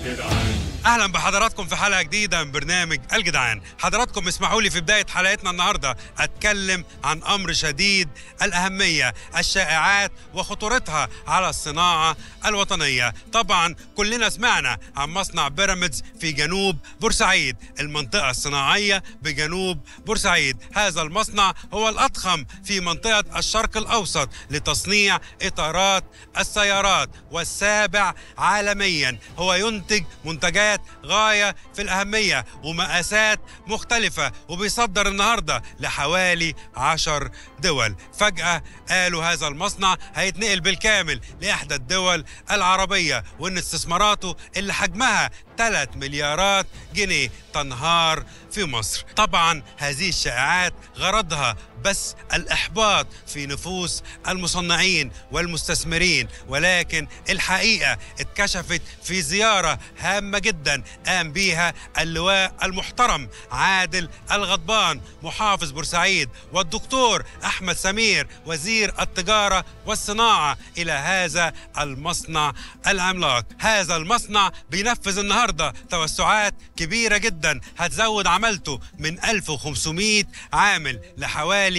اهلا بحضراتكم في حلقه جديده من برنامج الجدعان حضراتكم اسمحوا لي في بدايه حلقتنا النهارده اتكلم عن امر شديد الاهميه الشائعات وخطورتها على الصناعه الوطنيه طبعا كلنا سمعنا عن مصنع بيراميدز في جنوب بورسعيد المنطقه الصناعيه بجنوب بورسعيد هذا المصنع هو الاضخم في منطقه الشرق الاوسط لتصنيع اطارات السيارات والسابع عالميا هو ينتج منتجات غايه في الاهميه ومقاسات مختلفه وبيصدر النهارده لحوالي عشر دول فجاه قالوا هذا المصنع هيتنقل بالكامل لاحدى الدول العربيه وان استثماراته اللي حجمها 3 مليارات جنيه تنهار في مصر طبعا هذه الشائعات غرضها بس الإحباط في نفوس المصنعين والمستثمرين ولكن الحقيقة اتكشفت في زيارة هامة جدا قام بيها اللواء المحترم عادل الغضبان محافظ بورسعيد والدكتور أحمد سمير وزير التجارة والصناعة إلى هذا المصنع العملاق هذا المصنع بينفذ النهاردة توسعات كبيرة جدا هتزود عملته من 1500 عامل لحوالي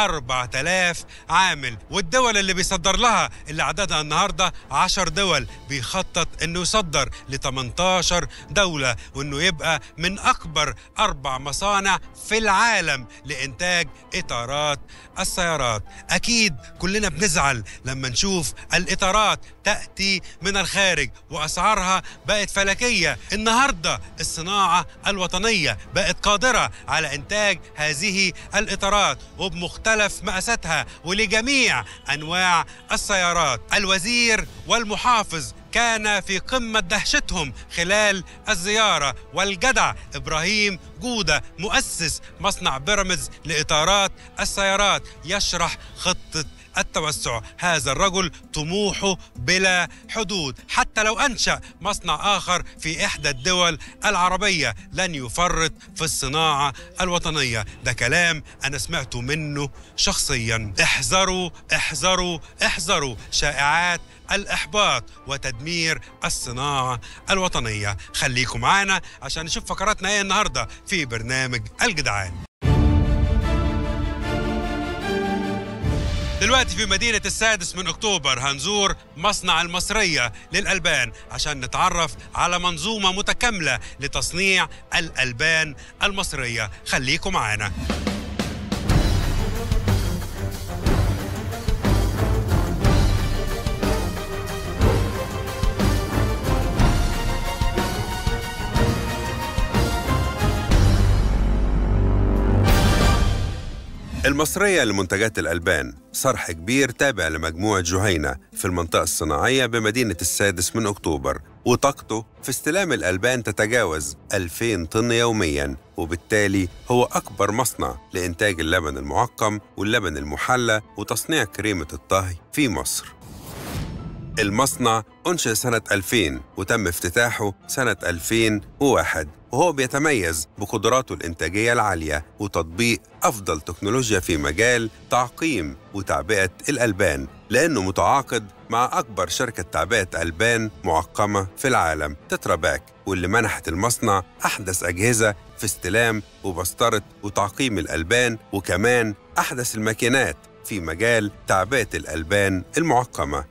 4000 عامل والدول اللي بيصدر لها اللي عددها النهاردة 10 دول بيخطط انه يصدر ل 18 دولة وانه يبقى من اكبر اربع مصانع في العالم لانتاج اطارات السيارات اكيد كلنا بنزعل لما نشوف الاطارات تاتي من الخارج واسعارها بقت فلكيه النهارده الصناعه الوطنيه بقت قادره على انتاج هذه الاطارات وبمختلف مقاساتها ولجميع انواع السيارات الوزير والمحافظ كان في قمة دهشتهم خلال الزيارة والجدع إبراهيم جودة مؤسس مصنع بيراميدز لإطارات السيارات يشرح خطة التوسع هذا الرجل طموحه بلا حدود حتى لو أنشأ مصنع آخر في إحدى الدول العربية لن يفرط في الصناعة الوطنية ده كلام أنا سمعته منه شخصيا احذروا احذروا احذروا شائعات الإحباط وتدمير الصناعة الوطنية خليكم معانا عشان نشوف فقراتنا ايه النهاردة في برنامج الجدعان دلوقتي في مدينة السادس من أكتوبر هنزور مصنع المصرية للألبان عشان نتعرف على منظومة متكاملة لتصنيع الألبان المصرية خليكم معانا المصرية لمنتجات الألبان صرح كبير تابع لمجموعة جهينة في المنطقة الصناعية بمدينة السادس من أكتوبر وطاقته في استلام الألبان تتجاوز 2000 طن يومياً وبالتالي هو أكبر مصنع لإنتاج اللبن المعقم واللبن المحلى وتصنيع كريمة الطهي في مصر المصنع أنشئ سنة 2000 وتم افتتاحه سنة 2001 وهو بيتميز بقدراته الإنتاجية العالية وتطبيق أفضل تكنولوجيا في مجال تعقيم وتعبئة الألبان لأنه متعاقد مع أكبر شركة تعبئة ألبان معقمة في العالم تتراباك واللي منحت المصنع أحدث أجهزة في استلام وبسطرة وتعقيم الألبان وكمان أحدث الماكينات في مجال تعبئة الألبان المعقمة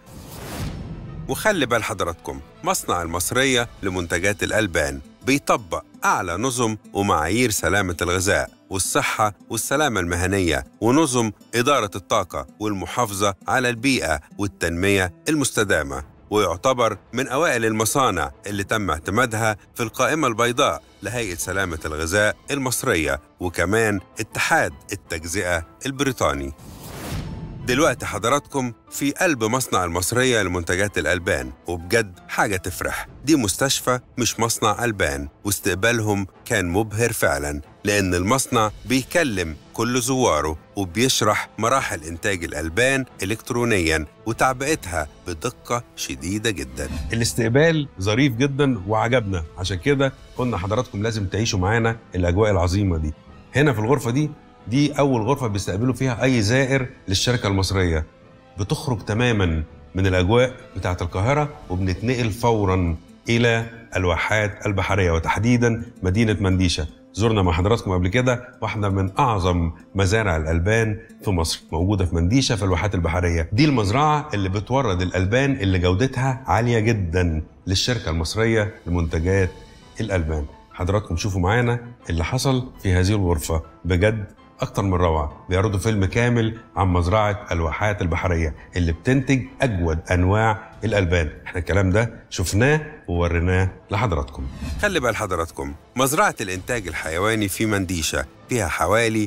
وخلي بال حضراتكم مصنع المصرية لمنتجات الألبان بيطبق أعلى نظم ومعايير سلامة الغذاء والصحة والسلامة المهنية ونظم إدارة الطاقة والمحافظة على البيئة والتنمية المستدامة ويعتبر من أوائل المصانع اللي تم اعتمادها في القائمة البيضاء لهيئة سلامة الغذاء المصرية وكمان اتحاد التجزئة البريطاني دلوقتي حضراتكم في قلب مصنع المصرية لمنتجات الألبان وبجد حاجة تفرح دي مستشفى مش مصنع ألبان واستقبالهم كان مبهر فعلا لأن المصنع بيكلم كل زواره وبيشرح مراحل إنتاج الألبان إلكترونيا وتعبئتها بدقة شديدة جدا الاستقبال ظريف جدا وعجبنا عشان كده قلنا حضراتكم لازم تعيشوا معانا الاجواء العظيمه دي هنا في الغرفه دي دي اول غرفه بيستقبلوا فيها اي زائر للشركه المصريه بتخرج تماما من الاجواء بتاعه القاهره وبنتنقل فورا الى الواحات البحرية وتحديدا مدينة منديشة زرنا مع حضراتكم قبل كده واحدة من أعظم مزارع الألبان في مصر موجودة في منديشة في الواحات البحرية دي المزرعة اللي بتورد الألبان اللي جودتها عالية جدا للشركة المصرية لمنتجات الألبان حضراتكم شوفوا معانا اللي حصل في هذه الغرفة بجد أكتر من روعة بيعرضوا فيلم كامل عن مزرعة الواحات البحرية اللي بتنتج أجود أنواع الألبان احنا الكلام ده شفناه ووريناه لحضراتكم خلي بال حضراتكم مزرعة الإنتاج الحيواني في منديشة فيها حوالي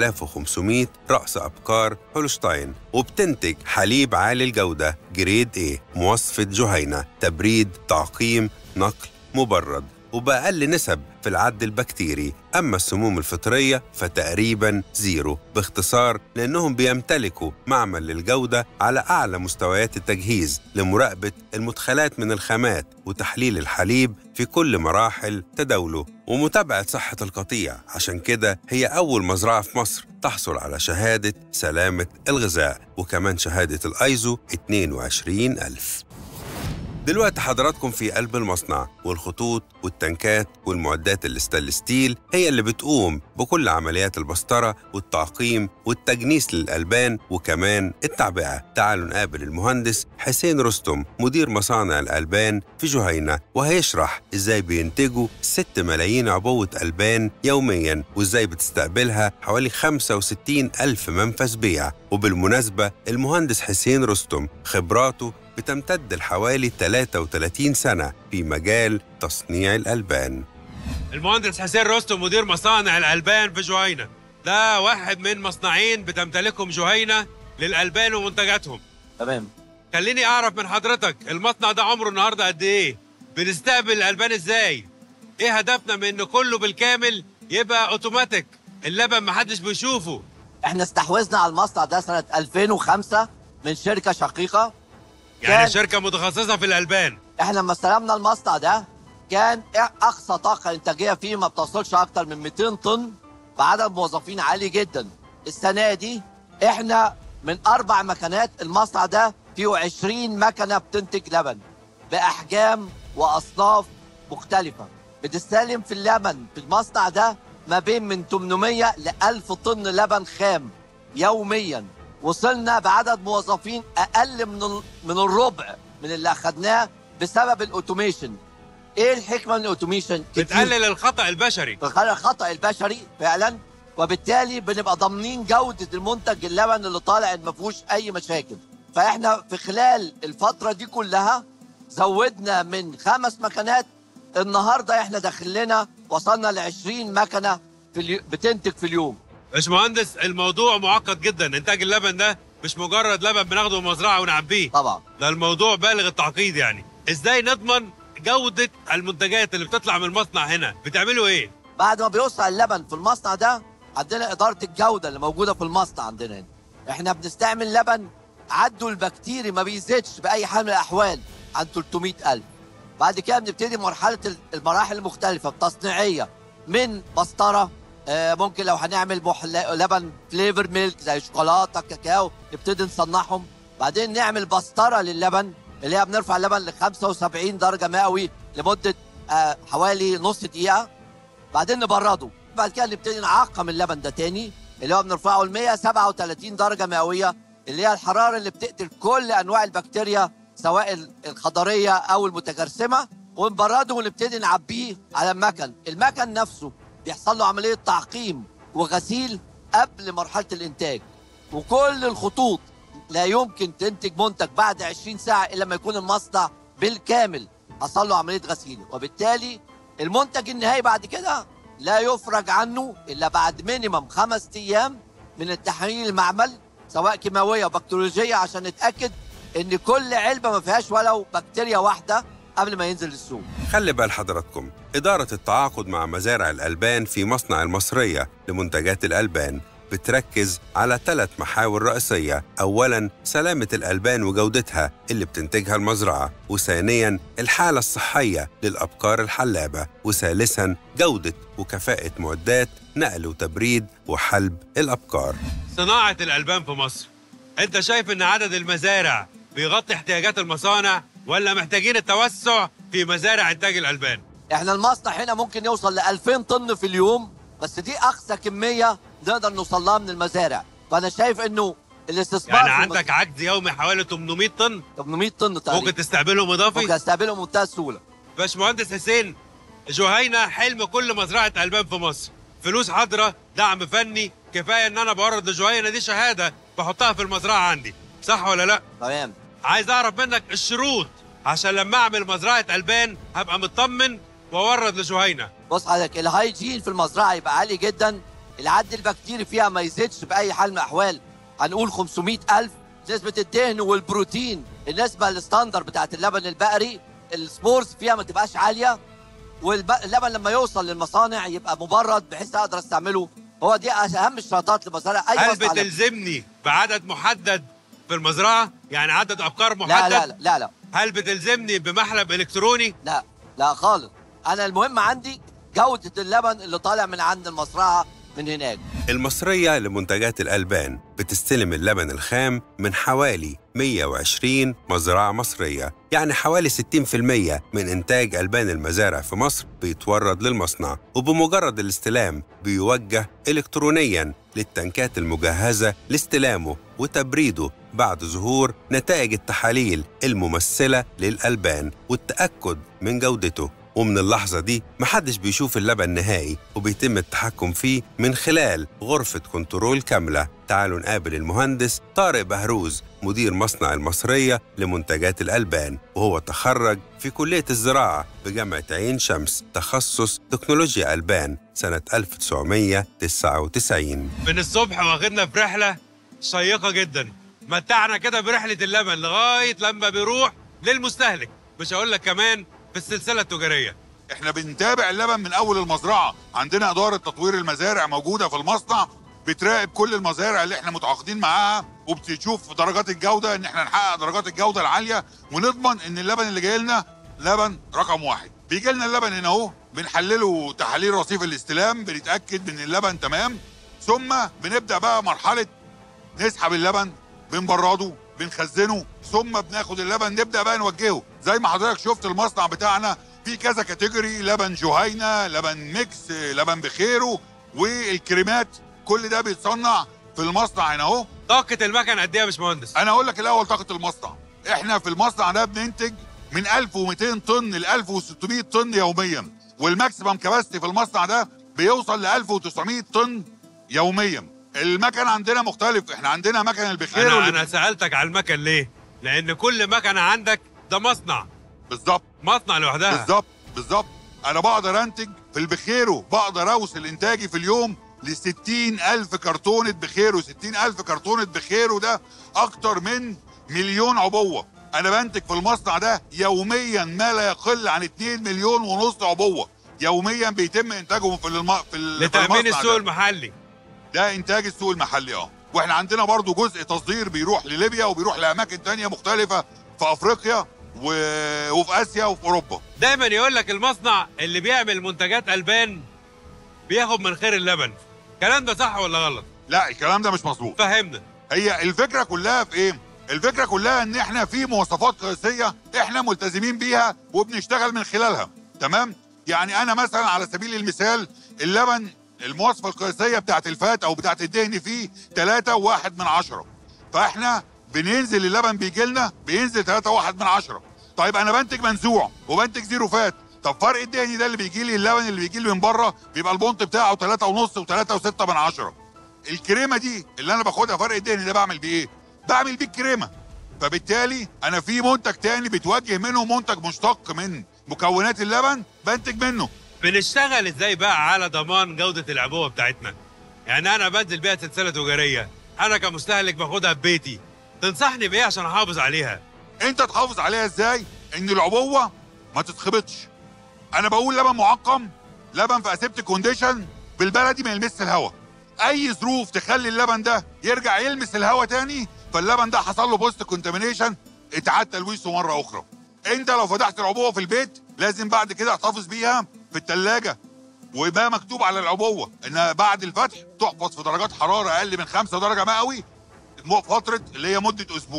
6500 رأس أبقار هولشتاين وبتنتج حليب عالي الجودة جريد A مواصفة جهينة تبريد تعقيم نقل مبرد وبأقل نسب في العد البكتيري أما السموم الفطرية فتقريبا زيرو باختصار لأنهم بيمتلكوا معمل للجودة على أعلى مستويات التجهيز لمراقبة المدخلات من الخامات وتحليل الحليب في كل مراحل تداوله ومتابعة صحة القطيع عشان كده هي أول مزرعة في مصر تحصل على شهادة سلامة الغذاء وكمان شهادة الأيزو 22000 دلوقتي حضراتكم في قلب المصنع والخطوط والتنكات والمعدات الستانلس ستيل هي اللي بتقوم بكل عمليات البسطرة والتعقيم والتجنيس للألبان وكمان التعبئة تعالوا نقابل المهندس حسين رستم مدير مصانع الألبان في جهينة وهيشرح ازاي بينتجوا 6 ملايين عبوة ألبان يوميا وازاي بتستقبلها حوالي 65 ألف منفذ بيع وبالمناسبة المهندس حسين رستم خبراته بتمتد لحوالي 33 سنة في مجال تصنيع الألبان المهندس حسين رستم مدير مصانع الألبان في جهينة ده واحد من مصنعين بتمتلكهم جهينة للألبان ومنتجاتهم تمام خليني أعرف من حضرتك المصنع ده عمره النهاردة قد إيه بنستقبل الألبان إزاي إيه هدفنا من إن كله بالكامل يبقى أوتوماتيك اللبن محدش بيشوفه احنا استحوذنا على المصنع ده سنة 2005 من شركة شقيقة يعني كان- شركة متخصصة في الألبان احنا لما استلمنا المصنع ده كان اقصى طاقة انتاجية فيه ما بتصلش اكتر من 200 طن بعدد موظفين عالي جدا السنة دي احنا من اربع مكانات المصنع ده فيه 20 مكنة بتنتج لبن باحجام واصناف مختلفة بتستلم في اللبن في المصنع ده ما بين من 800 ل 1000 طن لبن خام يوميا وصلنا بعدد موظفين اقل من ال- من الربع من اللي اخدناه بسبب الاوتوميشن ايه الحكمه من الاوتوميشن كتير. بتقلل الخطأ البشري بتقلل الخطا البشري فعلا وبالتالي بنبقى ضامنين جوده المنتج اللبن اللي طالع إن ما فيهوش اي مشاكل فاحنا في خلال الفتره دي كلها زودنا من خمس مكانات النهارده احنا داخلنا وصلنا ل 20 مكنه في اليو... بتنتج في اليوم باشمهندس الموضوع معقد جدا انتاج اللبن ده مش مجرد لبن بناخده من المزرعه ونعبيه طبعا ده الموضوع بالغ التعقيد يعني ازاي نضمن جوده المنتجات اللي بتطلع من المصنع هنا بتعملوا ايه بعد ما بيوصل اللبن في المصنع ده عندنا إدارة الجودة اللي موجودة في المصنع عندنا هنا احنا بنستعمل لبن عده البكتيري ما بيزيدش بأي حال من الأحوال عن 300 ألف بعد كده بنبتدي مرحلة ال- المراحل المختلفة التصنيعية من بسطرة آه، ممكن لو هنعمل محل... لبن فليفر ميلك زي شوكولاتة كاكاو نبتدي نصنعهم بعدين نعمل بسطرة للبن اللي هي بنرفع اللبن ل 75 درجة مئوي لمدة آه، حوالي نص دقيقة بعدين نبرده بعد كده نبتدي نعقم اللبن ده تاني اللي هو بنرفعه ل 137 درجه مئويه اللي هي الحراره اللي بتقتل كل انواع البكتيريا سواء ال- الخضريه او المتجرثمه ونبرده ونبتدي نعبيه على المكن المكن نفسه بيحصل له عمليه تعقيم وغسيل قبل مرحله الانتاج وكل الخطوط لا يمكن تنتج منتج بعد 20 ساعه الا لما يكون المصنع بالكامل حصل له عمليه غسيل وبالتالي المنتج النهائي بعد كده لا يفرج عنه الا بعد مينيمم خمس ايام من التحاليل المعمل سواء كيماويه وبكتيريولوجيه عشان نتاكد ان كل علبه ما فيهاش ولو بكتيريا واحده قبل ما ينزل السوق خلي بال حضراتكم إدارة التعاقد مع مزارع الألبان في مصنع المصرية لمنتجات الألبان بتركز على ثلاث محاور رئيسية أولاً سلامة الألبان وجودتها اللي بتنتجها المزرعة وثانياً الحالة الصحية للأبقار الحلابة وثالثاً جودة وكفاءة معدات نقل وتبريد وحلب الأبقار صناعه الالبان في مصر انت شايف ان عدد المزارع بيغطي احتياجات المصانع ولا محتاجين التوسع في مزارع انتاج الالبان احنا المصنع هنا ممكن يوصل ل 2000 طن في اليوم بس دي اقصى كميه نقدر نوصل لها من المزارع فانا شايف انه الاستثمار يعني في عندك عجز يومي حوالي 800 طن المز- 800 طن تقريبا ممكن تستقبلهم ممكن اضافي استقبله بمنتهى السهوله باشمهندس حسين جهينة حلم كل مزرعة ألبان في مصر فلوس حاضرة دعم فني كفاية إن أنا بعرض لجهينة دي شهادة بحطها في المزرعة عندي صح ولا لأ؟ تمام عايز أعرف منك الشروط عشان لما أعمل مزرعة ألبان هبقى مطمن وأورد لجهينة بص حضرتك الهايجين في المزرعه يبقى عالي جدا العد البكتيري فيها ما يزيدش باي حال من الاحوال هنقول 500 الف نسبه الدهن والبروتين النسبه الستاندر بتاعت اللبن البقري السبورز فيها ما تبقاش عاليه واللبن لما يوصل للمصانع يبقى مبرد بحيث اقدر استعمله هو دي اهم الشرطات لمزارع اي هل مصنع لبن. بتلزمني بعدد محدد في المزرعة؟ يعني عدد أبقار محدد؟ لا لا لا لا لا هل بتلزمني بمحلب إلكتروني؟ لا لا خالص انا المهم عندي جوده اللبن اللي طالع من عند المزرعه من هناك المصرية لمنتجات الألبان بتستلم اللبن الخام من حوالي 120 مزرعة مصرية يعني حوالي 60% من إنتاج ألبان المزارع في مصر بيتورد للمصنع وبمجرد الاستلام بيوجه إلكترونياً للتنكات المجهزة لاستلامه وتبريده بعد ظهور نتائج التحاليل الممثلة للألبان والتأكد من جودته ومن اللحظة دي محدش بيشوف اللبن نهائي وبيتم التحكم فيه من خلال غرفة كنترول كاملة تعالوا نقابل المهندس طارق بهروز مدير مصنع المصرية لمنتجات الألبان وهو تخرج في كلية الزراعة بجامعة عين شمس تخصص تكنولوجيا ألبان سنة 1999 من الصبح واخدنا في رحله شيقه جدا متعنا كده برحله اللبن لغايه لما بيروح للمستهلك مش هقول لك كمان في السلسله التجاريه احنا بنتابع اللبن من اول المزرعه عندنا اداره تطوير المزارع موجوده في المصنع بتراقب كل المزارع اللي احنا متعاقدين معاها وبتشوف درجات الجوده ان احنا نحقق درجات الجوده العاليه ونضمن ان اللبن اللي جاي لنا لبن رقم واحد بيجي لنا اللبن هنا اهو بنحلله تحاليل رصيف الاستلام بنتاكد ان اللبن تمام ثم بنبدا بقى مرحله نسحب اللبن بنبرده بنخزنه ثم بناخد اللبن نبدا بقى نوجهه زي ما حضرتك شفت المصنع بتاعنا في كذا كاتيجوري لبن جهينه لبن ميكس لبن بخيره والكريمات كل ده بيتصنع في المصنع هنا اهو طاقه المكن قد ايه يا باشمهندس انا اقول لك الاول طاقه المصنع احنا في المصنع ده بننتج من 1200 طن ل 1600 طن يوميا والماكسيمم كباستي في المصنع ده بيوصل ل 1900 طن يوميا المكن عندنا مختلف احنا عندنا مكن البخير انا واللي- انا سالتك على المكن ليه لان كل مكنه عندك ده مصنع بالظبط مصنع لوحدها بالظبط بالظبط انا بقدر انتج في البخيرو بقدر اوصل انتاجي في اليوم ل 60 الف كرتونه بخيرو 60 الف كرتونه بخيرو ده اكتر من مليون عبوه انا بنتج في المصنع ده يوميا ما لا يقل عن 2 مليون ونص عبوه يوميا بيتم انتاجهم في الم... في, ال... في لتامين المصنع السوق ده. المحلي ده انتاج السوق المحلي اه واحنا عندنا برضو جزء تصدير بيروح لليبيا وبيروح لاماكن تانية مختلفه في افريقيا و... وفي اسيا وفي اوروبا دايما يقول لك المصنع اللي بيعمل منتجات البان بياخد من خير اللبن الكلام ده صح ولا غلط لا الكلام ده مش مظبوط فهمنا هي الفكره كلها في ايه الفكره كلها ان احنا في مواصفات قياسيه احنا ملتزمين بيها وبنشتغل من خلالها تمام يعني انا مثلا على سبيل المثال اللبن المواصفه القياسيه بتاعت الفات او بتاعت الدهن فيه 3 واحد من عشرة فاحنا بننزل اللبن بيجي لنا بينزل 3 واحد من عشرة طيب انا بنتج منزوع وبنتج زيرو فات طب فرق الدهني ده اللي بيجي لي اللبن اللي بيجي لي من بره بيبقى البونت بتاعه 3 ونص و3 و6 من عشرة الكريمه دي اللي انا باخدها فرق الدهن ده بعمل بيه ايه؟ بعمل بيه الكريمه فبالتالي انا في منتج تاني بيتوجه منه منتج مشتق من مكونات اللبن بنتج منه بنشتغل ازاي بقى على ضمان جوده العبوه بتاعتنا يعني انا بنزل بيها سلسله تجاريه انا كمستهلك باخدها في بيتي تنصحني بايه عشان احافظ عليها انت تحافظ عليها ازاي ان العبوه ما تتخبطش انا بقول لبن معقم لبن في اسيبتك كونديشن بالبلدي ما يلمسش الهواء اي ظروف تخلي اللبن ده يرجع يلمس الهواء تاني فاللبن ده حصل له بوست كونتامينيشن اتعاد تلويثه مره اخرى انت لو فتحت العبوه في البيت لازم بعد كده احتفظ بيها في الثلاجه وما مكتوب على العبوه انها بعد الفتح تحفظ في درجات حراره اقل من 5 درجه مئوي فتره اللي هي مده اسبوع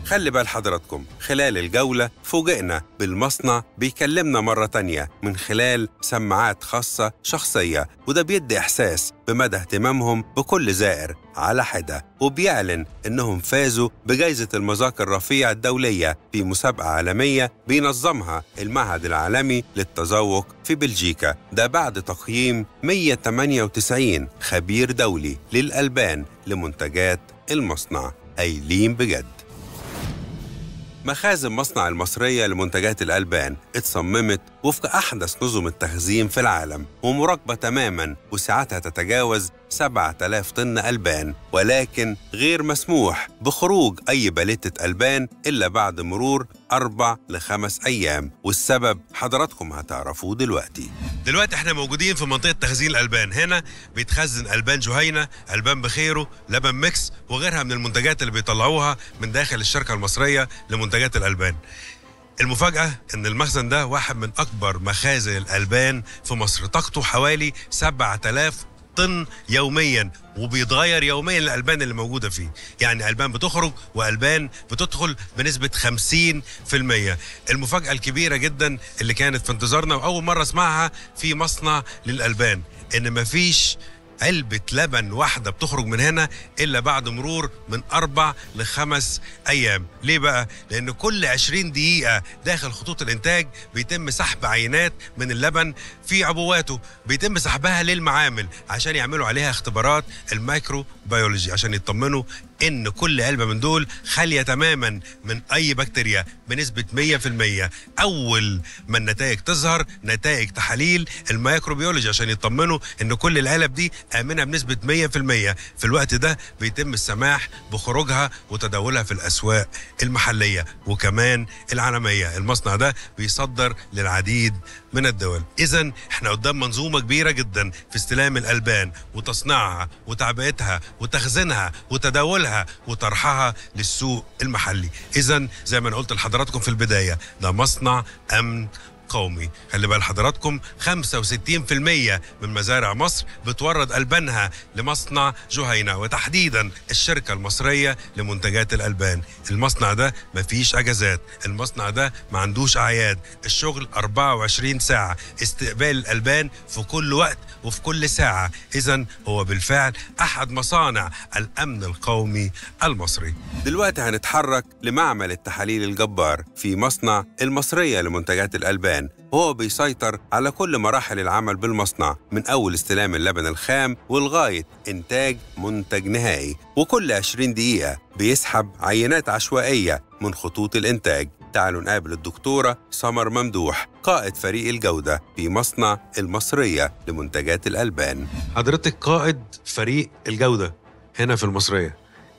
خلي بال حضراتكم خلال الجولة فوجئنا بالمصنع بيكلمنا مرة تانية من خلال سماعات خاصة شخصية وده بيدي إحساس بمدى اهتمامهم بكل زائر على حدة وبيعلن إنهم فازوا بجائزة المذاق الرفيع الدولية في مسابقة عالمية بينظمها المعهد العالمي للتذوق في بلجيكا ده بعد تقييم 198 خبير دولي للألبان لمنتجات المصنع قايلين بجد مخازن مصنع المصرية لمنتجات الألبان اتصممت وفق أحدث نظم التخزين في العالم ومراقبة تماما وسعتها تتجاوز 7000 طن ألبان ولكن غير مسموح بخروج أي باليتة ألبان إلا بعد مرور أربع لخمس أيام والسبب حضراتكم هتعرفوه دلوقتي دلوقتي احنا موجودين في منطقه تخزين الالبان هنا بيتخزن البان جهينه البان بخيره لبن ميكس وغيرها من المنتجات اللي بيطلعوها من داخل الشركه المصريه لمنتجات الالبان المفاجأة إن المخزن ده واحد من أكبر مخازن الألبان في مصر طاقته حوالي 7000 طن يوميا وبيتغير يوميا الالبان اللي موجوده فيه يعني البان بتخرج والبان بتدخل بنسبه 50% المفاجاه الكبيره جدا اللي كانت في انتظارنا واول مره اسمعها في مصنع للالبان ان مفيش علبة لبن واحدة بتخرج من هنا إلا بعد مرور من أربع لخمس أيام ليه بقى؟ لأن كل 20 دقيقة داخل خطوط الإنتاج بيتم سحب عينات من اللبن في عبواته بيتم سحبها للمعامل عشان يعملوا عليها اختبارات المايكرو بيولوجي عشان يطمنوا ان كل علبه من دول خاليه تماما من اي بكتيريا بنسبه 100% اول ما النتائج تظهر نتائج تحاليل الميكروبيولوجي عشان يطمنوا ان كل العلب دي امنه بنسبه 100% في الوقت ده بيتم السماح بخروجها وتداولها في الاسواق المحليه وكمان العالميه المصنع ده بيصدر للعديد من الدول اذا احنا قدام منظومه كبيره جدا في استلام الالبان وتصنيعها وتعبئتها وتخزينها وتداولها وطرحها للسوق المحلي اذا زي ما انا قلت لحضراتكم في البدايه ده مصنع امن قومي خلي بال حضراتكم 65% من مزارع مصر بتورد ألبانها لمصنع جهينة وتحديدا الشركة المصرية لمنتجات الألبان المصنع ده مفيش أجازات المصنع ده ما عندوش أعياد الشغل 24 ساعة استقبال الألبان في كل وقت وفي كل ساعة إذا هو بالفعل أحد مصانع الأمن القومي المصري دلوقتي هنتحرك لمعمل التحاليل الجبار في مصنع المصرية لمنتجات الألبان وهو بيسيطر على كل مراحل العمل بالمصنع من أول استلام اللبن الخام ولغاية إنتاج منتج نهائي وكل 20 دقيقة بيسحب عينات عشوائية من خطوط الإنتاج تعالوا نقابل الدكتورة سمر ممدوح قائد فريق الجودة في مصنع المصرية لمنتجات الألبان حضرتك قائد فريق الجودة هنا في المصرية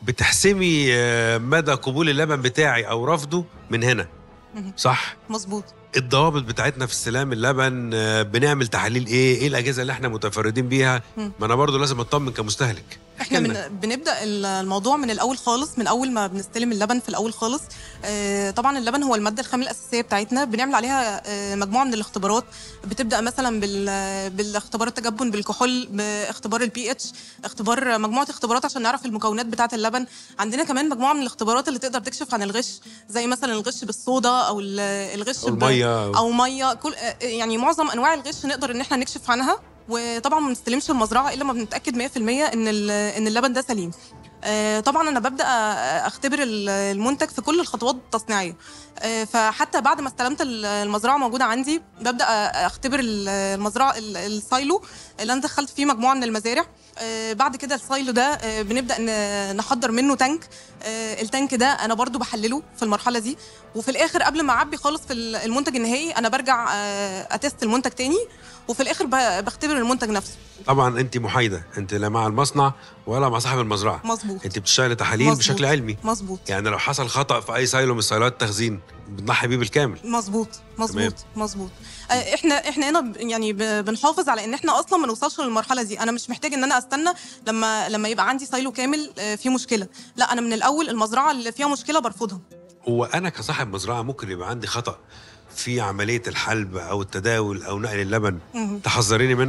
بتحسمي آه، مدى قبول اللبن بتاعي أو رفضه من هنا مهم. صح؟ مظبوط الضوابط بتاعتنا في استلام اللبن آه، بنعمل تحاليل ايه ايه الاجهزه اللي احنا متفردين بيها مم. ما انا برضو لازم اطمن كمستهلك احنا لنا. من بنبدا ال- الموضوع من الاول خالص من اول ما بنستلم اللبن في الاول خالص آه، طبعا اللبن هو الماده الخام الاساسيه بتاعتنا بنعمل عليها آه، مجموعه من الاختبارات بتبدا مثلا بال بالاختبار التجبن بالكحول باختبار البي اتش اختبار مجموعه اختبارات عشان نعرف المكونات بتاعه اللبن عندنا كمان مجموعه من الاختبارات اللي تقدر تكشف عن الغش زي مثلا الغش بالصودا او ال- الغش أو ب- المية أو- او ميه كل آه، يعني معظم انواع الغش نقدر ان احنا نكشف عنها وطبعا ما بنستلمش المزرعه الا ما بنتاكد 100% ان ال- ان اللبن ده سليم آه، طبعا انا ببدا آه، اختبر ال- المنتج في كل الخطوات التصنيعيه آه، فحتى بعد ما استلمت ال- المزرعه موجوده عندي ببدا آه، اختبر ال- المزرعه ال- السايلو اللي انا دخلت فيه مجموعه من المزارع آه، بعد كده السايلو ده آه، بنبدا ن- نحضر منه تانك آه، التانك ده انا برضو بحلله في المرحله دي وفي الاخر قبل ما اعبي خالص في ال- المنتج النهائي انا برجع آه، اتست المنتج تاني وفي الاخر ب- بختبر المنتج نفسه طبعا انت محايده انت لا مع المصنع ولا مع صاحب المزرعه مظبوط انت بتشتغلي تحاليل مظبوط. بشكل علمي مظبوط يعني لو حصل خطا في اي سايلو من سايلات التخزين بتضحي بيه بالكامل مظبوط مظبوط مظبوط آه، احنا احنا هنا ب- يعني ب- بنحافظ على ان احنا اصلا ما نوصلش للمرحله دي انا مش محتاج ان انا استنى لما لما يبقى عندي سايلو كامل آه، فيه مشكله لا انا من الاول المزرعه اللي فيها مشكله برفضها هو انا كصاحب مزرعه ممكن يبقى عندي خطا في عمليه الحلب او التداول او نقل اللبن مهم. تحذريني منه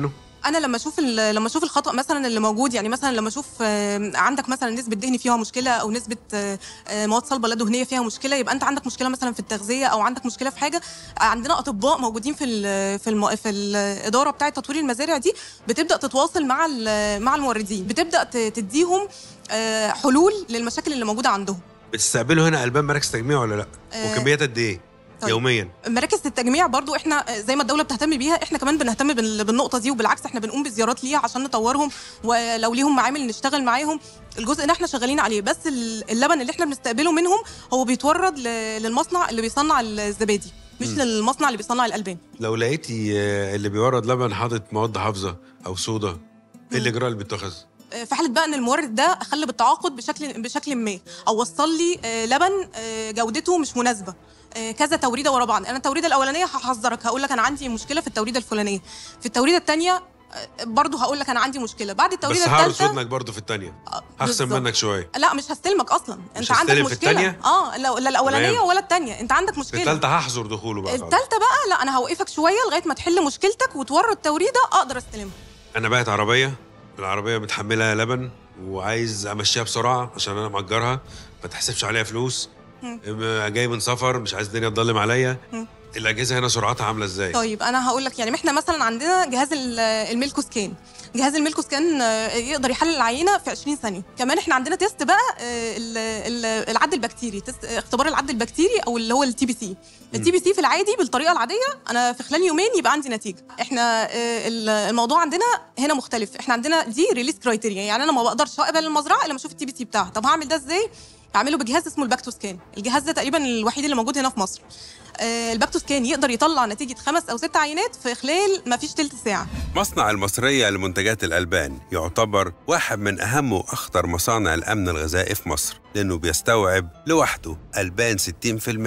انا لما اشوف ال- لما اشوف الخطا مثلا اللي موجود يعني مثلا لما اشوف آه، عندك مثلا نسبه دهن فيها مشكله او نسبه آه، آه، مواد صلبه لا دهنيه فيها مشكله يبقى انت عندك مشكله مثلا في التغذيه او عندك مشكله في حاجه عندنا اطباء موجودين في ال في الم في الاداره بتاعه تطوير المزارع دي بتبدا تتواصل مع ال- مع الموردين بتبدا ت- تديهم آه، حلول للمشاكل اللي موجوده عندهم بتستقبلوا هنا البان مراكز تجميع ولا لا آه، وكميات قد ايه طيب. يوميا مراكز التجميع برضو احنا زي ما الدوله بتهتم بيها احنا كمان بنهتم بال- بالنقطه دي وبالعكس احنا بنقوم بزيارات ليها عشان نطورهم ولو ليهم معامل نشتغل معاهم الجزء ده احنا شغالين عليه بس ال- اللبن اللي احنا بنستقبله منهم هو بيتورد ل- للمصنع اللي بيصنع الزبادي مش مم. للمصنع اللي بيصنع الالبان لو لقيتي آه، اللي بيورد لبن حاطط مواد حافظه او صودا ايه الاجراء اللي بيتخذ آه، في حاله بقى ان المورد ده اخل بالتعاقد بشكل بشكل ما او وصل لي آه، لبن آه، جودته مش مناسبه آه، كذا توريده ورا بعض انا التوريده الاولانيه هحذرك هقول لك انا عندي مشكله في التوريده الفلانيه في التوريده الثانيه برضه هقول لك انا عندي مشكله بعد بس التوريده هعرض الثالثه ودنك برضه في الثانيه هخصم منك شويه لا مش هستلمك اصلا انت عندك هستلم في مشكله التانية؟ اه لا لا الاولانيه تمام. ولا الثانيه انت عندك في مشكله الثالثه هحظر دخوله بقى خلاص. الثالثه بقى لا انا هوقفك شويه لغايه ما تحل مشكلتك وتورد توريده اقدر استلمها انا بعت عربيه العربيه متحمله لبن وعايز امشيها بسرعه عشان انا مأجرها ما تحسبش عليها فلوس مم. إما جاي من سفر مش عايز الدنيا تضلم عليا مم. الاجهزه هنا سرعتها عامله ازاي طيب انا هقول لك يعني احنا مثلا عندنا جهاز ال- الميلكو سكان جهاز الميلكو سكان آه، يقدر يحلل العينه في 20 ثانيه كمان احنا عندنا تيست بقى آه، ال- ال- العد البكتيري تيست اختبار العد البكتيري او اللي هو التي بي سي التي بي سي في العادي بالطريقه العاديه انا في خلال يومين يبقى عندي نتيجه احنا آه، ال- الموضوع عندنا هنا مختلف احنا عندنا دي ريليس كرايتيريا يعني انا ما بقدرش اقبل المزرعه الا لما اشوف التي بي سي بتاعها طب هعمل ده ازاي اعمله بجهاز اسمه الباكتو سكان الجهاز ده تقريبا الوحيد اللي موجود هنا في مصر آه، الباكتو سكان يقدر يطلع نتيجه خمس او ست عينات في خلال ما فيش تلت ساعه مصنع المصرية لمنتجات الألبان يعتبر واحد من أهم وأخطر مصانع الأمن الغذائي في مصر لأنه بيستوعب لوحده ألبان 60%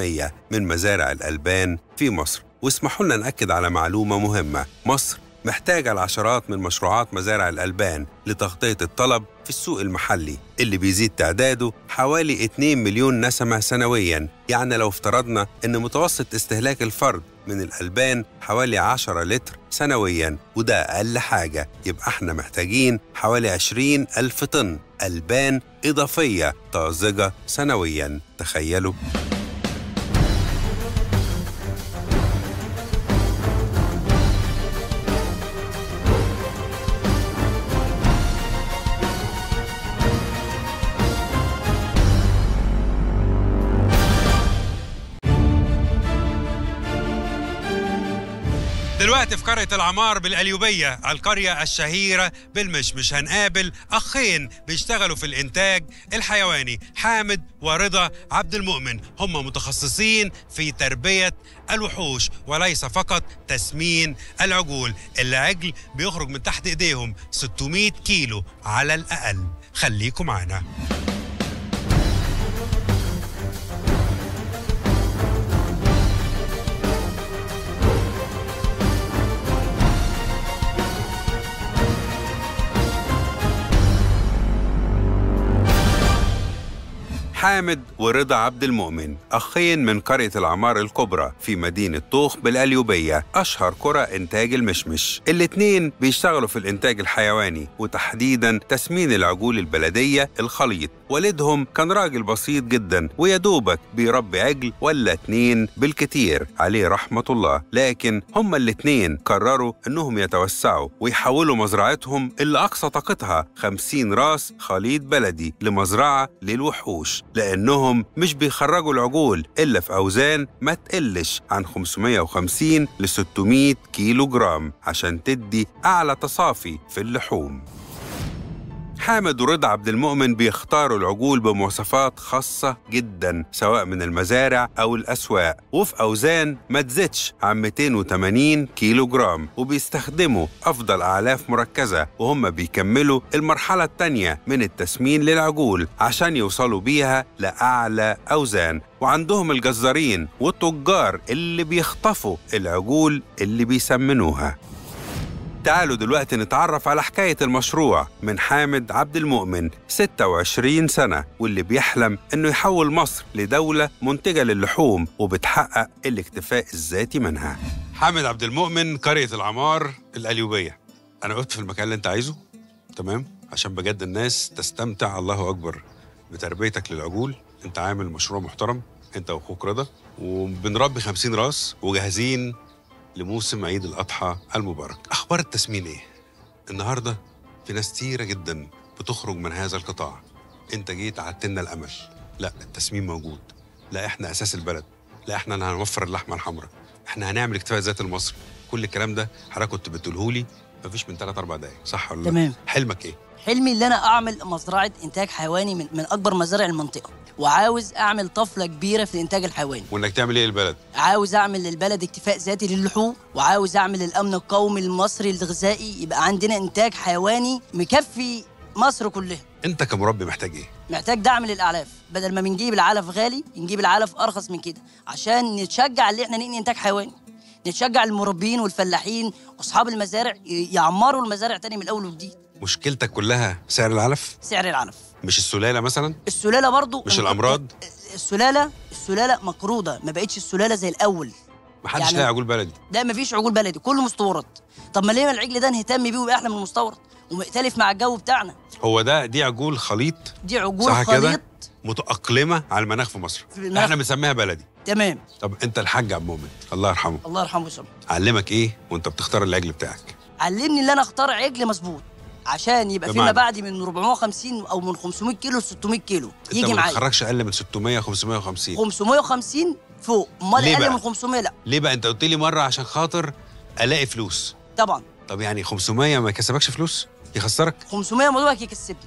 من مزارع الألبان في مصر واسمحوا لنا نأكد على معلومة مهمة مصر محتاجة العشرات من مشروعات مزارع الألبان لتغطية الطلب في السوق المحلي اللي بيزيد تعداده حوالي 2 مليون نسمة سنوياً يعني لو افترضنا أن متوسط استهلاك الفرد من الألبان حوالي 10 لتر سنوياً وده أقل حاجة يبقى احنا محتاجين حوالي 20 ألف طن ألبان إضافية طازجة سنوياً تخيلوا دلوقتي في قرية العمار بالأليوبية القرية الشهيرة بالمشمش هنقابل أخين بيشتغلوا في الإنتاج الحيواني حامد ورضا عبد المؤمن هم متخصصين في تربية الوحوش وليس فقط تسمين العجول العجل بيخرج من تحت إيديهم 600 كيلو على الأقل خليكم معنا حامد ورضا عبد المؤمن أخين من قرية العمار الكبرى في مدينة طوخ بالأليوبية أشهر قرى إنتاج المشمش الاتنين بيشتغلوا في الإنتاج الحيواني وتحديدا تسمين العجول البلدية الخليط والدهم كان راجل بسيط جدا ويدوبك بيربي عجل ولا اتنين بالكتير عليه رحمة الله لكن هما الاتنين قرروا انهم يتوسعوا ويحولوا مزرعتهم اللي اقصى طاقتها 50 راس خليط بلدي لمزرعة للوحوش لانهم مش بيخرجوا العجول الا في اوزان ما تقلش عن 550 ل 600 كيلو جرام عشان تدي اعلى تصافي في اللحوم حامد ورضا عبد المؤمن بيختاروا العجول بمواصفات خاصة جدا سواء من المزارع أو الأسواق وفي أوزان ما تزيدش عن 280 كيلو جرام وبيستخدموا أفضل أعلاف مركزة وهم بيكملوا المرحلة التانية من التسمين للعجول عشان يوصلوا بيها لأعلى أوزان وعندهم الجزارين والتجار اللي بيخطفوا العجول اللي بيسمنوها تعالوا دلوقتي نتعرف على حكاية المشروع من حامد عبد المؤمن 26 سنة واللي بيحلم إنه يحول مصر لدولة منتجة للحوم وبتحقق الاكتفاء الذاتي منها حامد عبد المؤمن قرية العمار الأليوبية انا وقفت في المكان اللي انت عايزه تمام عشان بجد الناس تستمتع الله اكبر بتربيتك للعجول انت عامل مشروع محترم انت واخوك رضا وبنربي 50 راس وجاهزين لموسم عيد الاضحى المبارك اخبار التسمين ايه النهارده في ناس كتيره جدا بتخرج من هذا القطاع انت جيت عدت لنا الامل لا التسمين موجود لا احنا اساس البلد لا احنا اللي هنوفر اللحمه الحمراء احنا هنعمل اكتفاء ذاتي لمصر كل الكلام ده حضرتك كنت بتقوله لي مفيش من 3 4 دقايق صح ولا لا؟ تمام. حلمك ايه حلمي اللي انا اعمل مزرعه انتاج حيواني من, من اكبر مزارع المنطقه وعاوز اعمل طفره كبيره في الانتاج الحيواني وانك تعمل ايه للبلد عاوز اعمل للبلد اكتفاء ذاتي للحوم وعاوز اعمل الامن القومي المصري الغذائي يبقى عندنا انتاج حيواني مكفي مصر كلها انت كمربي محتاج ايه محتاج دعم للاعلاف بدل ما بنجيب العلف غالي نجيب العلف ارخص من كده عشان نتشجع اللي احنا نقني انتاج حيواني نتشجع المربين والفلاحين واصحاب المزارع ي- يعمروا المزارع تاني من الاول وجديد مشكلتك كلها سعر العلف سعر العلف مش السلاله مثلا السلاله برضو مش الأمراض؟ السلاله السلاله مقروضه ما بقتش السلاله زي الاول محدش يعني- لاقي عجول بلدي ده مفيش عجول بلدي كله مستورد طب ما ليه ما العجل ده نهتم بيه ويبقى احلى من المستورد ومختلف مع الجو بتاعنا هو ده دي عجول خليط دي عجول صح خليط كده متأقلمة على المناخ في مصر في المناخ. احنا بنسميها بلدي تمام طب انت الحاج عبد المؤمن الله يرحمه الله يرحمه ويسامحه علمك ايه وانت بتختار العجل بتاعك علمني ان انا اختار عجل مظبوط عشان يبقى فيما بمعنى؟ بعد من 450 او من 500 كيلو ل 600 كيلو انت يجي ما معايا بتخرجش اقل من 600 550 550 فوق امال ليه اقل بقى؟ من 500 لا ليه بقى انت قلت لي مره عشان خاطر الاقي فلوس طبعا طب يعني 500 ما يكسبكش فلوس يخسرك 500 موضوعك يكسبني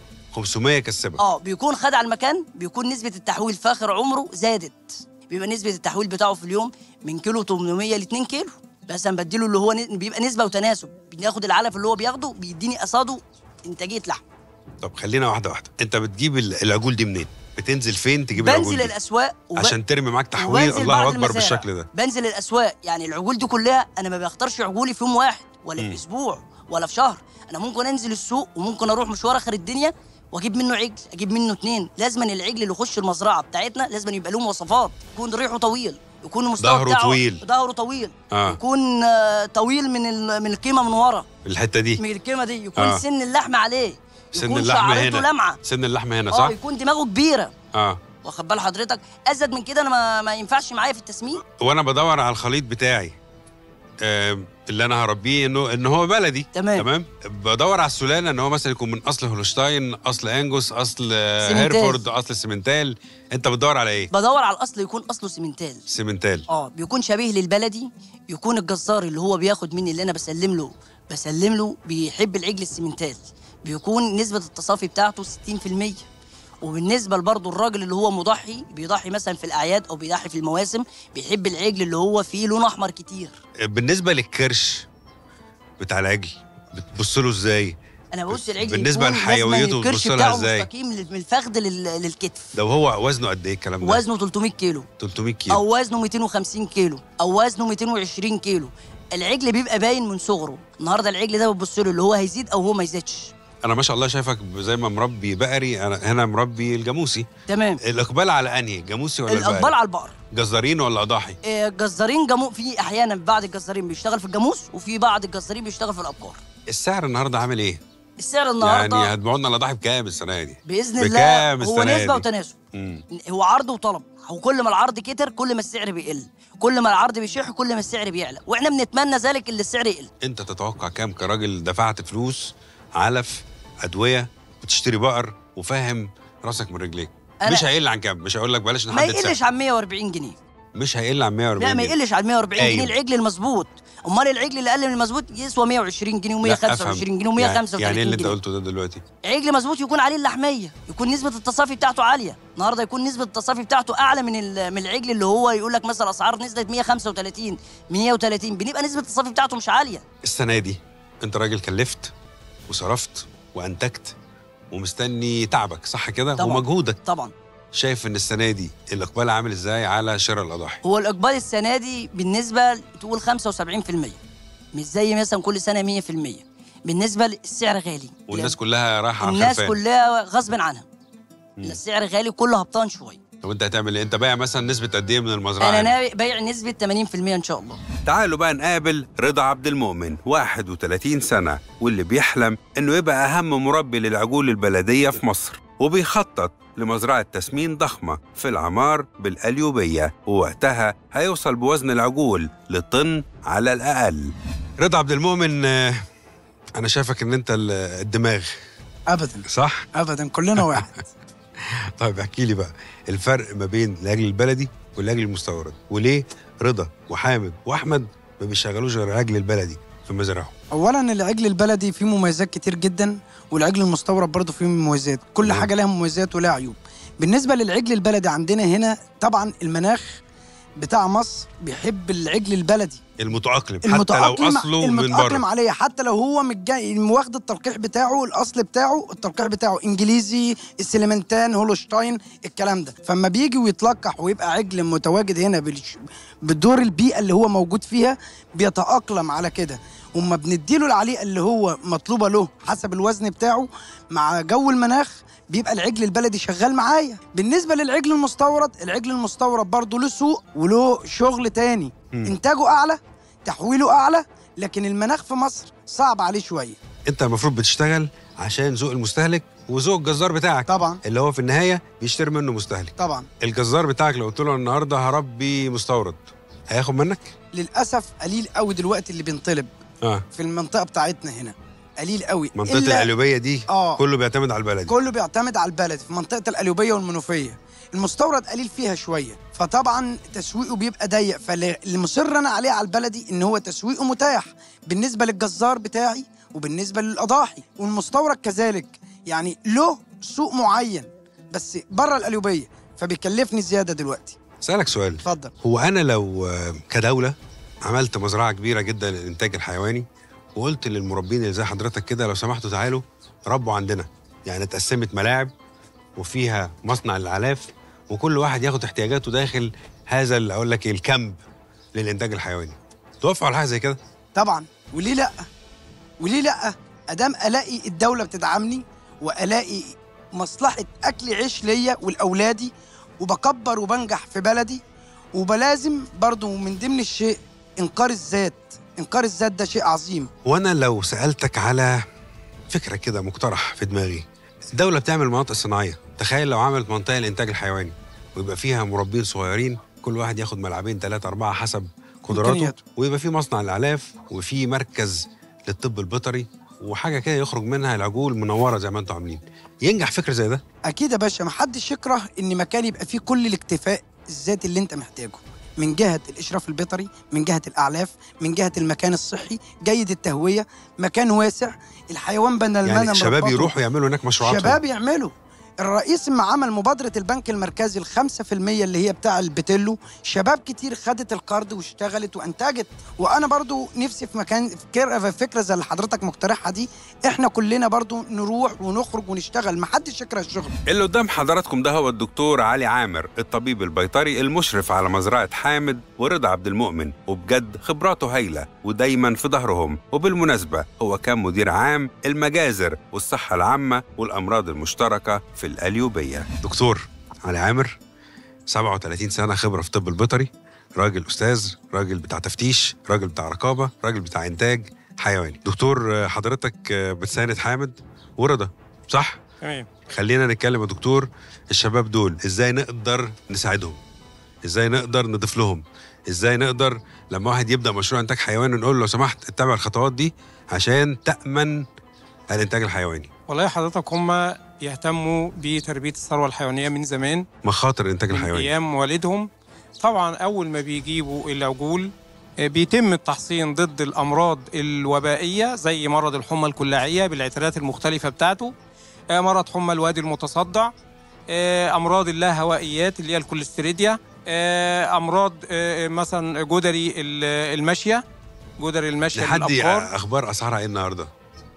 500 يكسبك اه بيكون خد على المكان بيكون نسبه التحويل في اخر عمره زادت بيبقى نسبه التحويل بتاعه في اليوم من كيلو 800 ل 2 كيلو بس انا بديله اللي هو ن- بيبقى نسبه وتناسب بناخد العلف اللي هو بياخده بيديني قصاده انتاجيه لحم طب خلينا واحده واحده انت بتجيب ال- العجول دي منين بتنزل فين تجيب العجول بنزل دي الاسواق وب... عشان ترمي معاك تحويل وبنزل الله بعض اكبر المزارع. بالشكل ده بنزل الاسواق يعني العجول دي كلها انا ما بختارش عجولي في يوم واحد ولا مم. في اسبوع ولا في شهر انا ممكن انزل السوق وممكن اروح مشوار اخر الدنيا واجيب منه عجل اجيب منه اتنين لازما العجل اللي يخش المزرعه بتاعتنا لازما يبقى له مواصفات يكون ريحه طويل يكون المستوى ظهره بتاعه طويل. ظهره طويل اه يكون آه، طويل من ال- من القيمه من ورا الحته دي من القيمه دي يكون آه. آه. سن اللحم عليه سن يكون اللحمه شعرته هنا لمعه سن اللحمه هنا اه صح يكون دماغه كبيره اه واخد بال حضرتك ازيد من كده انا ما, ما ينفعش معايا في التسمين وانا بدور على الخليط بتاعي آه اللي انا هربيه انه ان هو بلدي تمام. تمام بدور على السلاله ان هو مثلا يكون من اصل هولشتاين اصل انجوس اصل آه، سيمنتال. هيرفورد اصل سيمنتال انت بتدور على ايه بدور على الاصل يكون اصله سيمنتال سيمنتال اه بيكون شبيه للبلدي يكون الجزار اللي هو بياخد مني اللي انا بسلم له بسلم له بيحب العجل السيمنتال بيكون نسبة التصافي بتاعته 60% وبالنسبة برضه الراجل اللي هو مضحي بيضحي مثلا في الأعياد أو بيضحي في المواسم بيحب العجل اللي هو فيه لون أحمر كتير بالنسبه للكرش بتاع العجل بتبص له ازاي أنا ببص العجل بالنسبة يكون لازم لحيويته الكرش بتبص لها بتاعه إزاي؟ مستقيم من الفخذ لل- للكتف لو هو وزنه قد ايه الكلام ده وزنه 300 كيلو 300 كيلو او وزنه 250 كيلو او وزنه 220 كيلو العجل بيبقى باين من صغره النهارده العجل ده بتبص له اللي هو هيزيد او هو ما يزيدش انا ما شاء الله شايفك زي ما مربي بقري انا هنا مربي الجاموسي تمام الاقبال على انهي جاموسي ولا الاقبال البقري على البقر جزارين ولا اضاحي آه، جزارين جامو في احيانا بعض الجزارين بيشتغل في الجاموس وفي بعض الجزارين بيشتغل في الابقار السعر النهارده عامل ايه السعر النهارده يعني هتبيعوا لنا الاضاحي بكام السنه دي باذن بكام الله هو السنة نسبه دي؟ وتناسب مم. هو عرض وطلب هو كل ما العرض كتر كل ما السعر بيقل كل ما العرض بيشح كل ما السعر بيعلى واحنا بنتمنى ذلك اللي السعر يقل انت تتوقع كام كراجل دفعت فلوس علف ادويه بتشتري بقر وفاهم راسك من رجليك أنا- مش هيقل عن كام مش هقول لك بلاش ما نحدد يقلش سعر عن 140 جنيه مش هيقل عن 140 لا ما جنيه. يقلش على 140 أيوة. جنيه العجل المظبوط امال العجل اللي اقل من المظبوط يسوى 120 جنيه لا، و125 أفهم. جنيه و135 يعني, يعني ايه اللي انت جنيه قلته ده دلوقتي عجل مظبوط يكون عليه اللحميه يكون نسبه التصافي بتاعته عاليه النهارده يكون نسبه التصافي بتاعته اعلى من ال- من العجل اللي هو يقول لك مثلا اسعار نزلت 135 130 بنبقى نسبه التصافي بتاعته مش عاليه السنه دي انت راجل كلفت وصرفت وانتجت ومستني تعبك صح كده طبعاً. ومجهودك طبعا شايف ان السنه دي الاقبال عامل ازاي على شراء الاضاحي هو الاقبال السنه دي بالنسبه تقول 75% مش زي مثلا كل سنه 100% بالنسبه للسعر غالي والناس كلها رايحه على الناس الخرفان. كلها غصب عنها مم. السعر غالي كله هبطان شويه طب انت هتعمل ايه انت بايع مثلا نسبه قد ايه من المزرعه انا يعني؟ ناوي بايع نسبه 80% ان شاء الله تعالوا بقى نقابل رضا عبد المؤمن 31 سنة واللي بيحلم إنه يبقى أهم مربي للعجول البلدية في مصر وبيخطط لمزرعة تسمين ضخمة في العمار بالأليوبية ووقتها هيوصل بوزن العجول لطن على الأقل رضا عبد المؤمن آه، انا شايفك ان انت ال- الدماغ ابدا صح ابدا كلنا واحد طيب احكي لي بقى الفرق ما بين العجل البلدي والعجل المستورد وليه رضا وحامد واحمد ما بيشغلوش غير العجل البلدي في مزارعهم اولا العجل البلدي فيه مميزات كتير جدا والعجل المستورد برضه فيه مميزات كل تمام. حاجه لها مميزات ولها عيوب بالنسبه للعجل البلدي عندنا هنا طبعا المناخ بتاع مصر بيحب العجل البلدي المتاقلم حتى المتأقلم لو اصله من المتأقلم بره عليه حتى لو هو متجا- واخد التلقيح بتاعه الاصل بتاعه التلقيح بتاعه انجليزي السليمنتان هولشتاين الكلام ده فما بيجي ويتلقح ويبقى عجل متواجد هنا بالش- بدور البيئه اللي هو موجود فيها بيتاقلم على كده وما بنديله العليقه اللي هو مطلوبه له حسب الوزن بتاعه مع جو المناخ بيبقى العجل البلدي شغال معايا بالنسبه للعجل المستورد العجل المستورد برضه له سوق وله شغل تاني مم. انتاجه اعلى تحويله اعلى لكن المناخ في مصر صعب عليه شويه انت المفروض بتشتغل عشان ذوق المستهلك وذوق الجزار بتاعك طبعا اللي هو في النهايه بيشتري منه مستهلك طبعا الجزار بتاعك لو قلت له النهارده هربي مستورد هياخد منك للاسف قليل قوي دلوقتي اللي بينطلب اه في المنطقه بتاعتنا هنا قليل قوي منطقه إلا القليوبيه دي اه كله بيعتمد على البلدي كله بيعتمد على البلد في منطقه القليوبيه والمنوفيه المستورد قليل فيها شويه فطبعا تسويقه بيبقى ضيق فاللي مصر انا عليه على البلدي ان هو تسويقه متاح بالنسبه للجزار بتاعي وبالنسبه للاضاحي والمستورد كذلك يعني له سوق معين بس بره القليوبيه فبيكلفني زياده دلوقتي اسالك سؤال اتفضل هو انا لو آه، كدوله عملت مزرعه كبيره جدا للانتاج الحيواني وقلت للمربين اللي زي حضرتك كده لو سمحتوا تعالوا ربوا عندنا يعني اتقسمت ملاعب وفيها مصنع للعلاف وكل واحد ياخد احتياجاته داخل هذا اللي اقول لك إيه، الكامب للانتاج الحيواني توافقوا على حاجه زي كده طبعا وليه لا وليه لا ادام الاقي الدوله بتدعمني والاقي مصلحه اكل عيش ليا ولاولادي وبكبر وبنجح في بلدي وبلازم برضو من ضمن الشيء انكار الذات انكار الذات ده شيء عظيم وانا لو سالتك على فكره كده مقترح في دماغي الدوله بتعمل مناطق صناعيه تخيل لو عملت منطقه للانتاج الحيواني ويبقى فيها مربين صغيرين كل واحد ياخد ملعبين ثلاثة أربعة حسب قدراته إمكانياته. ويبقى في مصنع للأعلاف وفي مركز للطب البيطري وحاجة كده يخرج منها العجول منورة زي ما انتم عاملين ينجح فكرة زي ده اكيد يا باشا محدش يكره ان مكان يبقى فيه كل الاكتفاء الذاتي اللي انت محتاجه من جهه الاشراف البيطري من جهه الاعلاف من جهه المكان الصحي جيد التهويه مكان واسع الحيوان بدل ما يعني انا الشباب مربطه- يروحوا يعملوا هناك مشروعات شباب يعملوا الرئيس لما عمل مبادرة البنك المركزي الخمسة في المية اللي هي بتاع البتلو شباب كتير خدت القرض واشتغلت وانتجت وانا برضو نفسي في مكان فكرة, في فكرة زي اللي حضرتك مقترحها دي احنا كلنا برضو نروح ونخرج ونشتغل محدش يكره الشغل اللي قدام حضراتكم ده هو الدكتور علي عامر الطبيب البيطري المشرف على مزرعة حامد ورضا عبد المؤمن وبجد خبراته هايلة ودايما في ظهرهم وبالمناسبة هو كان مدير عام المجازر والصحة العامة والأمراض المشتركة في القليوبية دكتور علي عامر 37 سنة خبرة في الطب البيطري راجل أستاذ راجل بتاع تفتيش راجل بتاع رقابة راجل بتاع إنتاج حيواني دكتور آه، حضرتك آه، بتساند حامد ورضا صح؟ تمام خلينا نتكلم يا دكتور الشباب دول ازاي نقدر نساعدهم ازاي نقدر نضيف لهم ازاي نقدر لما واحد يبدا مشروع انتاج حيواني نقول له لو سمحت اتبع الخطوات دي عشان تامن الانتاج الحيواني والله حضرتك هم يهتموا بتربية الثروة الحيوانية من زمان مخاطر الانتاج من الحيواني أيام والدهم طبعا أول ما بيجيبوا العجول آه، بيتم التحصين ضد الأمراض الوبائية زي مرض الحمى الكلاعية بالعتادات المختلفة بتاعته آه، مرض حمى الوادي المتصدع آه، أمراض اللاهوائيات اللي هي الكوليستيريديا آه، أمراض آه، مثلا جدري ال- الماشية جدري الماشية لحد للأبقار اخبار اسعارها ايه النهارده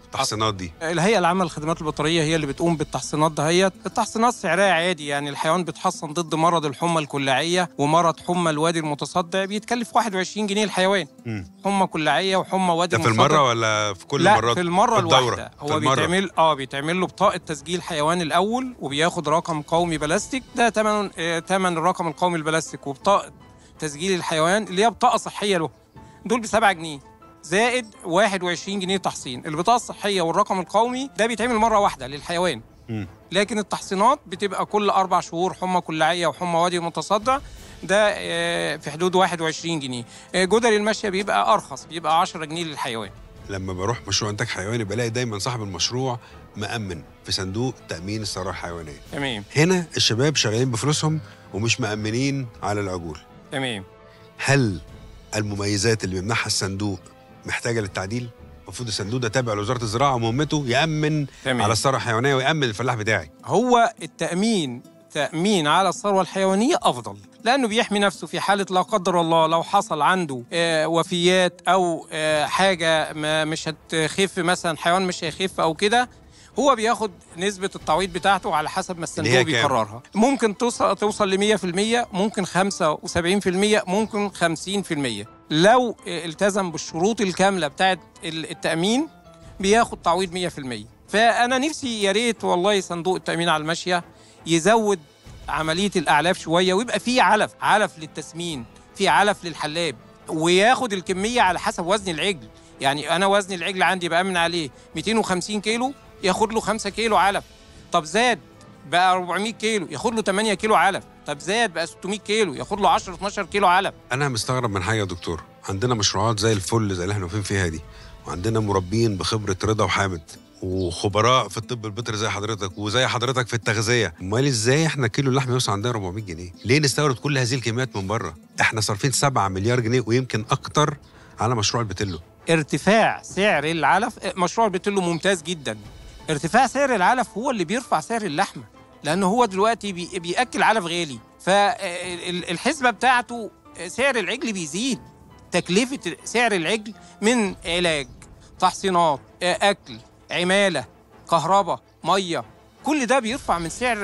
التحصينات دي الهيئه العامه للخدمات البيطريه هي اللي بتقوم بالتحصينات دهيت التحصينات سعرها عادي يعني الحيوان بيتحصن ضد مرض الحمى الكلاعيه ومرض حمى الوادي المتصدع بيتكلف 21 جنيه الحيوان مم. حمى كلاعيه وحمى وادي ده في المتصدع المره ولا في كل لا المرات في المره في الدورة؟ الواحده في هو المرة. بيتعمل اه بيتعمل له بطاقه تسجيل حيوان الاول وبياخد رقم قومي بلاستيك ده ثمن آه ثمن الرقم القومي البلاستيك وبطاقه تسجيل الحيوان اللي هي بطاقه صحيه له دول ب 7 جنيه زائد 21 جنيه تحصين البطاقه الصحيه والرقم القومي ده بيتعمل مره واحده للحيوان مم. لكن التحصينات بتبقى كل اربع شهور حمى كلاعيه وحمى وادي متصدع ده آه، في حدود 21 جنيه آه، جدري الماشيه بيبقى ارخص بيبقى 10 جنيه للحيوان لما بروح مشروع انتاج حيواني بلاقي دايما صاحب المشروع مأمن في صندوق تأمين الثروة الحيوانية تمام هنا الشباب شغالين بفلوسهم ومش مأمنين على العجول تمام هل المميزات اللي بيمنحها الصندوق محتاجة للتعديل؟ المفروض الصندوق ده تابع لوزارة الزراعة ومهمته يأمن تمام. على الثروة الحيوانية ويأمن الفلاح بتاعي هو التأمين تأمين على الثروة الحيوانية أفضل لأنه بيحمي نفسه في حالة لا قدر الله لو حصل عنده آه، وفيات أو آه، حاجة ما مش هتخف مثلا حيوان مش هيخف أو كده هو بياخد نسبة التعويض بتاعته على حسب ما اللي هي الصندوق كام؟ بيقررها ممكن توصل توصل ل 100% ممكن 75% ممكن 50% لو آه، التزم بالشروط الكاملة بتاعت ال- التأمين بياخد تعويض 100% فانا نفسي يا ريت والله صندوق التامين على الماشيه يزود عمليه الاعلاف شويه ويبقى في علف علف للتسمين في علف للحلاب وياخد الكميه على حسب وزن العجل يعني انا وزن العجل عندي بامن عليه 250 كيلو ياخد له 5 كيلو علف طب زاد بقى 400 كيلو ياخد له 8 كيلو علف طب زاد بقى 600 كيلو ياخد له 10 12 كيلو علف أنا مستغرب من حاجة يا دكتور عندنا مشروعات زي الفل زي اللي احنا واقفين فيها دي وعندنا مربين بخبرة رضا وحامد وخبراء في الطب البيطري زي حضرتك وزي حضرتك في التغذيه امال ازاي احنا كيلو اللحم يوصل عندنا 400 جنيه ليه نستورد كل هذه الكميات من بره احنا صارفين 7 مليار جنيه ويمكن اكتر على مشروع البتلو ارتفاع سعر العلف مشروع البتلو ممتاز جدا ارتفاع سعر العلف هو اللي بيرفع سعر اللحمه لان هو دلوقتي بي بياكل علف غالي فالحسبه بتاعته سعر العجل بيزيد تكلفه سعر العجل من علاج تحصينات اكل عماله كهرباء ميه كل ده بيرفع من سعر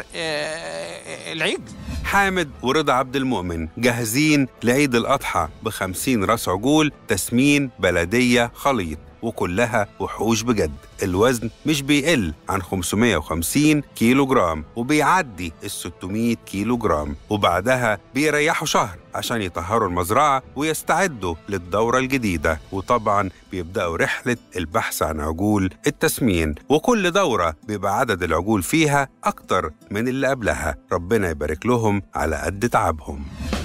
آه، العجل حامد ورضا عبد المؤمن جاهزين لعيد الأضحى بخمسين راس عجول تسمين بلدية خليط وكلها وحوش بجد الوزن مش بيقل عن 550 كيلو جرام وبيعدي ال 600 كيلو جرام وبعدها بيريحوا شهر عشان يطهروا المزرعة ويستعدوا للدورة الجديدة وطبعا بيبدأوا رحلة البحث عن عجول التسمين وكل دورة بيبقى عدد العجول فيها أكتر من اللي قبلها ربنا يبارك لهم على قد تعبهم